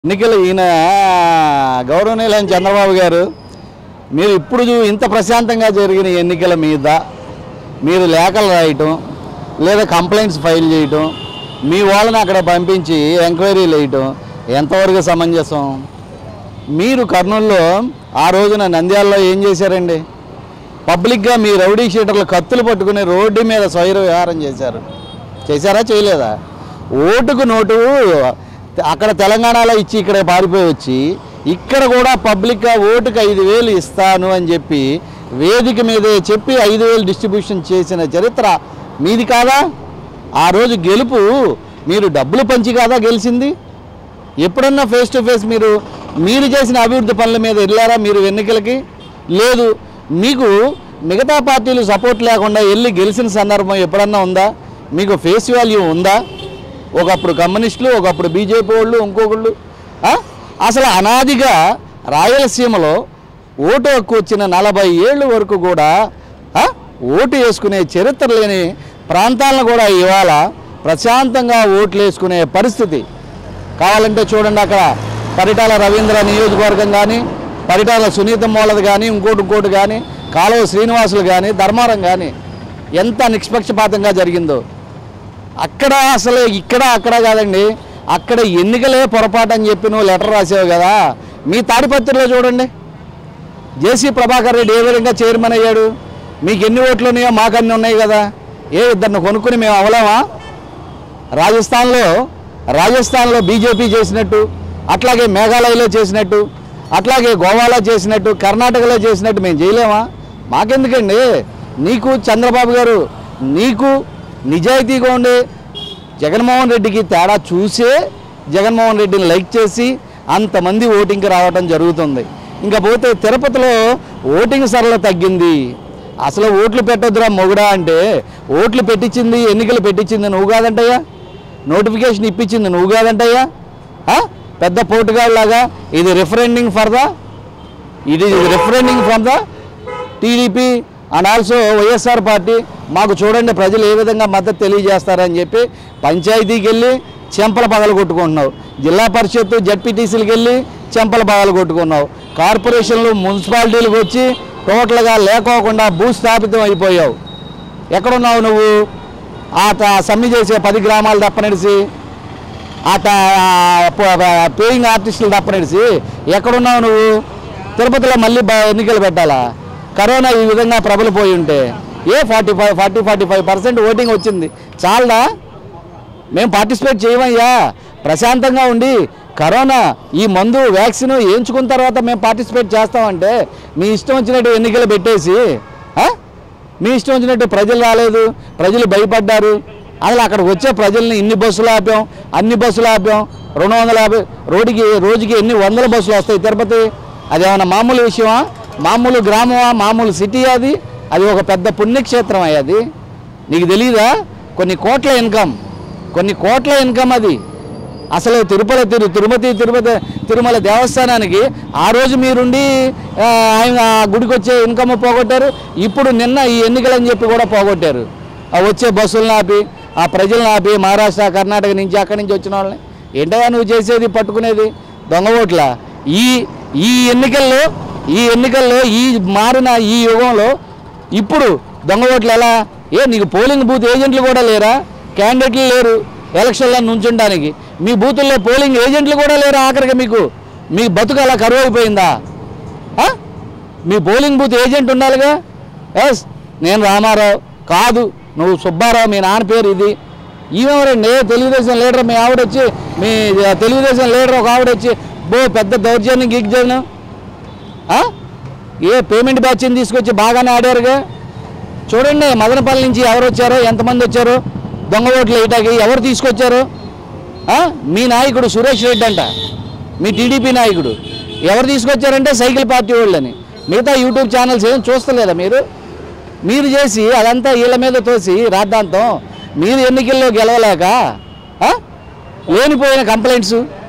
ఎన్నికలు ఈయన గౌరవనీయులైన చంద్రబాబు గారు మీరు ఇప్పుడు చూ- ఇంత ప్రశాంతంగా జరిగిన ఎన్నికల మీద మీరు లేఖలు రాయటం లేదా కంప్లైంట్స్ ఫైల్ చేయటం మీ వాళ్ళని అక్కడ పంపించి ఎంక్వైరీలు వేయటం ఎంతవరకు సమంజసం మీరు కర్నూలులో ఆ రోజున నంద్యాలలో ఏం చేశారండి పబ్లిక్గా మీ రౌడీ షీటర్లు కత్తులు పట్టుకుని రోడ్డు మీద స్వైర విహారం చేశారు చేశారా చేయలేదా ఓటుకు నోటు అక్కడ తెలంగాణలో ఇచ్చి ఇక్కడ పారిపోయి వచ్చి ఇక్కడ కూడా పబ్లిక్గా ఓటుకు ఐదు వేలు ఇస్తాను అని చెప్పి వేదిక మీదే చెప్పి ఐదు వేలు డిస్ట్రిబ్యూషన్ చేసిన చరిత్ర మీది కాదా ఆ రోజు గెలుపు మీరు డబ్బులు పంచి కాదా గెలిచింది ఎప్పుడన్నా ఫేస్ టు ఫేస్ మీరు మీరు చేసిన అభివృద్ధి పనుల మీద వెళ్ళారా మీరు ఎన్నికలకి లేదు మీకు మిగతా పార్టీలు సపోర్ట్ లేకుండా వెళ్ళి గెలిచిన సందర్భం ఎప్పుడన్నా ఉందా మీకు ఫేస్ వాల్యూ ఉందా ఒకప్పుడు కమ్యూనిస్టులు ఒకప్పుడు బీజేపీ వాళ్ళు ఇంకొకళ్ళు ఆ? అసలు అనాదిగా రాయలసీమలో ఓటు హక్కు వచ్చిన నలభై ఏళ్ళు వరకు కూడా ఆ? ఓటు వేసుకునే చరిత్ర లేని ప్రాంతాలను కూడా ఇవాళ ప్రశాంతంగా ఓట్లు వేసుకునే పరిస్థితి కావాలంటే చూడండి అక్కడ పరిటాల రవీంద్ర నియోజకవర్గం కానీ పరిటాల సునీత మూలది కానీ ఇంకోటి ఇంకోటి కానీ కాలువ శ్రీనివాసులు కానీ ధర్మారం కానీ ఎంత నిష్పక్షపాతంగా జరిగిందో అక్కడ అసలు ఇక్కడ అక్కడ కాదండి అక్కడ ఎన్నికలే పొరపాటు అని చెప్పి నువ్వు లెటర్ రాసావు కదా మీ తాడిపత్రిలో చూడండి జేసీ ప్రభాకర్ రెడ్డి ఏ విధంగా చైర్మన్ అయ్యాడు మీకు ఎన్ని ఓట్లు ఉన్నాయో మాకు అన్ని ఉన్నాయి కదా ఏ ఇద్దరిని కొనుక్కుని మేము అవలేమా రాజస్థాన్లో రాజస్థాన్లో బీజేపీ చేసినట్టు అట్లాగే మేఘాలయలో చేసినట్టు అట్లాగే గోవాలో చేసినట్టు కర్ణాటకలో చేసినట్టు మేము చేయలేమా మాకెందుకండి నీకు చంద్రబాబు గారు నీకు నిజాయితీగా ఉండే జగన్మోహన్ రెడ్డికి తేడా చూసే జగన్మోహన్ రెడ్డిని లైక్ చేసి అంతమంది ఓటింగ్కి రావటం జరుగుతుంది ఇంకా పోతే తిరుపతిలో ఓటింగ్ సరళ తగ్గింది అసలు ఓట్లు పెట్టొద్దురా మొగుడా అంటే ఓట్లు పెట్టించింది ఎన్నికలు పెట్టించింది నువ్వు కాదంటయ్యా నోటిఫికేషన్ ఇప్పించింది నువ్వు కాదంటయ్యా ఆ? పెద్ద పోటుగాళ్ళలాగా ఇది రిఫరెండింగ్ ఫర్ ద ఇది referendum from the TDP and also YSR party మాకు చూడండి ప్రజలు ఏ విధంగా మద్దతు తెలియజేస్తారని చెప్పి పంచాయతీకి వెళ్ళి చెంపల పగలు కొట్టుకుంటున్నావు జిల్లా పరిషత్తు జడ్పీటీసీలకు వెళ్ళి చెంపల పగలు కొట్టుకున్నావు కార్పొరేషన్లు మున్సిపాలిటీలకు వచ్చి టోటల్గా లేకోకుండా భూస్థాపితం అయిపోయావు ఎక్కడున్నావు నువ్వు ఆ త- సమ్మె చేసే పది గ్రామాలు తప్పనిడిసి ఆ పేయింగ్ ఆర్టిస్టులు తప్పనిడిసి ఎక్కడున్నావు నువ్వు తిరుపతిలో మళ్ళీ బ- ఎన్నికలు పెట్టాలా కరోనా ఈ విధంగా ప్రబలిపోయి ఉంటే a forty five forty forty five percent voting వచ్చింది చాలదా మేము పార్టిసిపేట్ చేయమయ్యా ప్రశాంతంగా ఉండి కరోనా ఈ మందు వ్యాక్సిన్ వేయించుకున్న తర్వాత మేము పార్టిసిపేట్ చేస్తామంటే మీ ఇష్టం వచ్చినట్టు ఎన్నికలు పెట్టేసి ఆ? మీ ఇష్టం వచ్చినట్టు ప్రజలు రాలేదు ప్రజలు భయపడ్డారు అసలు అక్కడికి వచ్చే ప్రజల్ని ఇన్ని బస్సులు ఆపాం అన్ని బస్సులు ఆపాం రెండు వందల యాభై రోడ్డుకి రోజుకి ఎన్ని వందల బస్సులు వస్తాయి తిరుపతి అదేమన్నా మామూలు విషయమా మామూలు గ్రామమా మామూలు సిటీ అది అది ఒక పెద్ద పుణ్యక్షేత్రం అయ్యది నీకు తెలియదా కొన్ని కోట్ల ఇన్కమ్ కొన్ని కోట్ల ఇన్కమ్ అది అసలు తిరుపతి తిరు తిరుపతి తిరుపతి తిరుమల దేవస్థానానికి ఆ రోజు మీరుండి ఆ, ఆయన ఆ గుడికి వచ్చే ఇన్కమ్ పోగొట్టారు ఇప్పుడు నిన్న ఈ ఎన్నికలని చెప్పి కూడా పోగొట్టారు ఆ వచ్చే బస్సులను ఆపి ఆ ప్రజలను ఆపి మహారాష్ట్ర కర్ణాటక నుంచి అక్కడి నుంచి వచ్చిన వాళ్ళని ఏంటయ్యా నువ్వు చేసేది పట్టుకునేది దొంగ ఓట్ల ఈ ఈ ఎన్నికల్లో ఈ ఎన్నికల్లో ఈ మారిన ఈ యుగంలో ఇప్పుడు దొంగ ఓట్లు ఎలా ఏ నీకు పోలింగ్ బూత్ ఏజెంట్లు కూడా లేరా క్యాండిడేట్లు లేరు ఎలక్షన్లో నుంచుండడానికి మీ బూతుల్లో పోలింగ్ ఏజెంట్లు కూడా లేరు ఆఖరికి మీకు మీ బతుకు అలా కరువు అయిపోయిందా ఆ? మీ పోలింగ్ బూత్ ఏజెంట్ ఉండాలిగా ఎస్ నేను రామారావు కాదు నువ్వు సుబ్బారావు మీ నాన్న పేరు ఇది ఈమెవరండి తెలుగుదేశం లీడర్ మీ ఆవిడ వచ్చి మీ తెలుగుదేశం లీడర్ ఒక ఆవిడ వచ్చి బో పెద్ద దౌర్జన్యం గిగ్జన్ ఏ పేమెంట్ బ్యాచ్ని తీసుకొచ్చి బాగానే ఆడారుగా చూడండి మదనపల్లి నుంచి ఎవరు వచ్చారో ఎంతమంది వచ్చారో దొంగ ఓట్లు వేయటానికి ఎవరు తీసుకొచ్చారు ఆ? మీ నాయకుడు సురేష్ రెడ్డి అంట మీ టీడీపీ నాయకుడు ఎవరు తీసుకొచ్చారంటే సైకిల్ పార్టీ వాళ్ళని మిగతా యూట్యూబ్ ఛానల్స్ ఏం చూస్తలేదా మీరు మీరు చేసి అదంతా వీళ్ళ మీద తోసి రాద్ధాంతం మీరు ఎన్నికల్లో గెలవలేక ఆ? లేనిపోయిన కంప్లైంట్స్